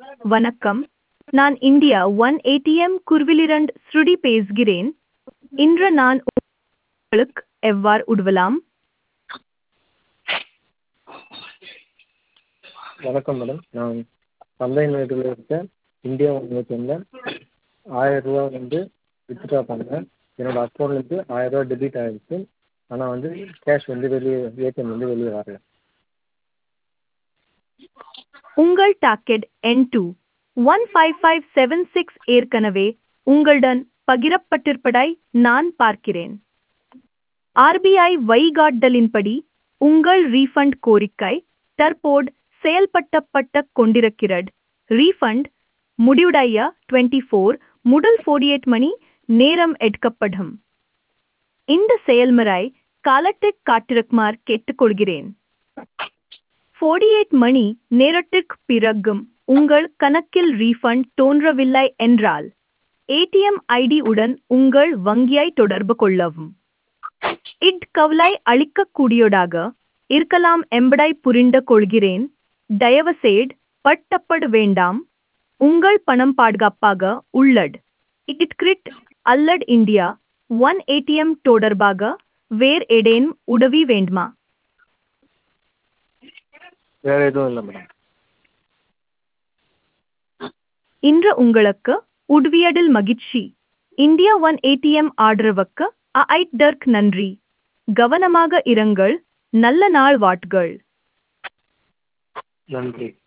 வணக்கம் நான் India one ATM குர்விலிரண்ட் ஸ்ருடி பேசுகிறேன் இன்று நான் உங்களுக்கு எவ்வாறு உதவலாம் வணக்கம் மேடம் நான் சந்தை நேரத்தில் இருக்க இந்தியா ஒன் ஏடிஎம்மில் ஆயிரரூவா வந்து வித்ட்ரா பண்ணேன் என்னோடய அக்கௌண்ட்லேருந்து ஆயிரரூவா டெபிட் ஆகிடுச்சு ஆனால் வந்து கேஷ் வந்து வெளியே ஏடிஎம்லேருந்து வெளியே வரல உங்கள் டாக்கெட் என் two one five five seven six ஏற்கனவே உங்களுடன் பகிரப்பட்டிருப்பதை நான் பார்க்கிறேன் ஆர்பிஐ வழிகாட்டலின்படி உங்கள் ரீஃபண்ட் கோரிக்கை தற்போது செயல்படுத்தப்பட்டு கொண்டிருக்கிறது ரீஃபண்ட் முடிவுடைய டுவெண்ட்டி ஃபோர் முதல் ஃபோர்டி எயிட் மணி நேரம் எடுக்கப்படும் இந்த செயல்முறை காலத்திற்கு காட்டிருக்குமாறு கேட்டுக்கொள்கிறேன் ஃபோர்டி எயிட் மணி நேரத்திற்கு பிறகும் உங்கள் கணக்கில் ரீஃபண்ட் தோன்றவில்லை என்றால் ஏடிஎம் ஐடி உடன் உங்கள் வங்கியை தொடர்பு கொள்ளவும் இட் கவலை அளிக்கக்கூடியதாக இருக்கலாம் என்பதை புரிந்து கொள்கிறேன் தயவுசெய்து பட்டப்பட வேண்டாம் உங்கள் பணம் பாதுகாப்பாக உள்ளது இட்கிரிட் அல்லது இந்தியா ஒன் ஏடிஎம் தொடர்பாக வேறு ஏதேனும் உதவி வேண்டுமா வேறு எதுவும் இல்லை மேடம் இன்று உங்களுக்கு உதவியதில் மகிழ்ச்சி இந்தியா ஒன் ஏடிஎம் ஆதரவுக்கு ஐட்தர்க் நன்றி கவனமாக இருங்கள் நல்ல நாள் வாட்கள் நன்றி